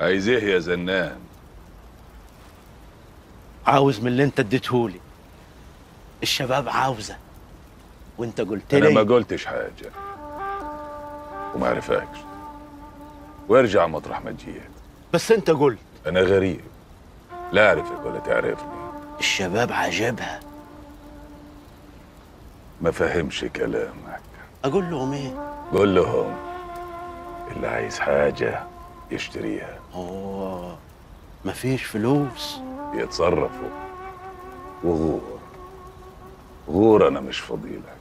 عايز ايه يا زنان عاوز من اللي انت اديتهولي الشباب عاوزه وانت قلت انا ما لي قلتش حاجه وما عرفكش وارجع مطرح ما جيت بس انت قلت انا غريب لا اعرفك ولا تعرفني الشباب عجبها ما فهمش كلامك اقول لهم ايه قول لهم اللي عايز حاجه يشتريها هو مفيش فلوس يتصرفوا وغور غور انا مش فضيلك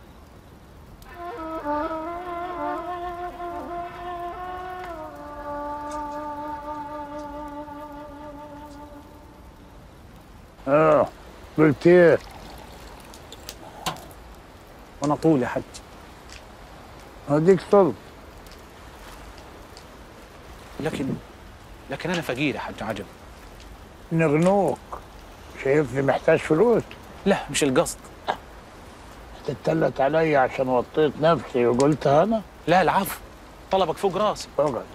اه قلت ايه وانا طول يا حج هديك صلب لكن لكن انا فقير يا حج عجب نغنوك شايفني محتاج فلوس لا مش القصد تتلت علي عشان وطيت نفسي وقلت انا لا العفو طلبك فوق راسي اقعد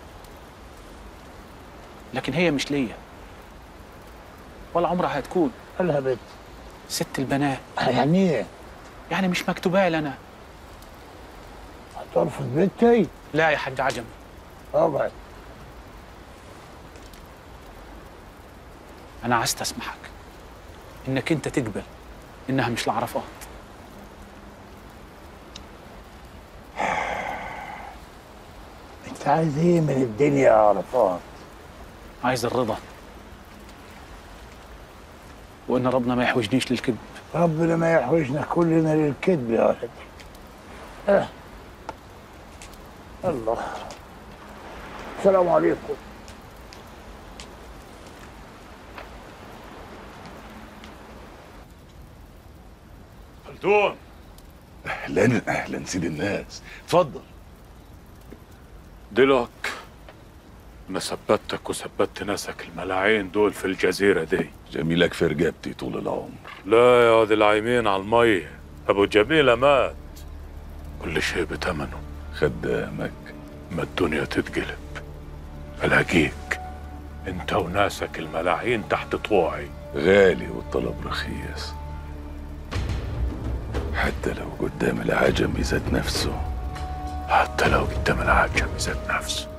لكن هي مش ليا ولا عمرها هتكون قالها بنت ست البنات يعني ايه يعني مش مكتوبه لي انا هترفض بنتي لا يا حج عجم اقعد انا عايز اسمحك انك انت تقبل انها مش العرفات انت عايز ايه من الدنيا يا عرفات عايز الرضا وان ربنا ما يحوجنيش للكذب ربنا ما يحوجنا كلنا للكذب يا ولد اه. الله السلام عليكم خلدون اهلا اهلا سيد الناس اتفضل دلوك انا ثبتك وثبت ناسك الملاعين دول في الجزيرة دي جميلك في رقبتي طول العمر لا يا واد العايمين على المية ابو جميلة مات كل شيء بتمنه خدامك ما الدنيا تتقلب الاقيك انت وناسك الملاعين تحت طوعي غالي والطلب رخيص حتى لو قدام العجمي ذات نفسه حتى لو قدام العجم ذات نفسه